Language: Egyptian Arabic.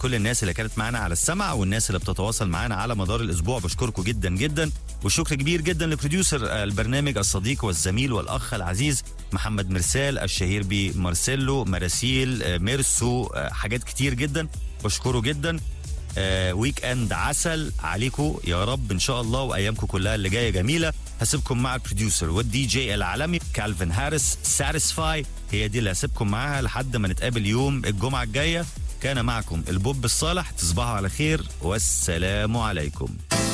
كل الناس اللي كانت معانا على السمع والناس اللي بتتواصل معانا على مدار الاسبوع بشكركم جدا جدا وشكر كبير جدا لبروديوسر البرنامج الصديق والزميل والاخ العزيز محمد مرسال الشهير بمارسيلو مراسيل آه، ميرسو آه، حاجات كتير جدا بشكره جدا آه، ويك اند عسل عليكم يا رب ان شاء الله وايامكم كلها اللي جايه جميله هسيبكم مع البروديوسر والدي جي العالمي كالفين هاريس ساتيسفاي هي دي اللي هسيبكم معاها لحد ما نتقابل يوم الجمعه الجايه كان معكم البوب الصالح تصبحوا على خير والسلام عليكم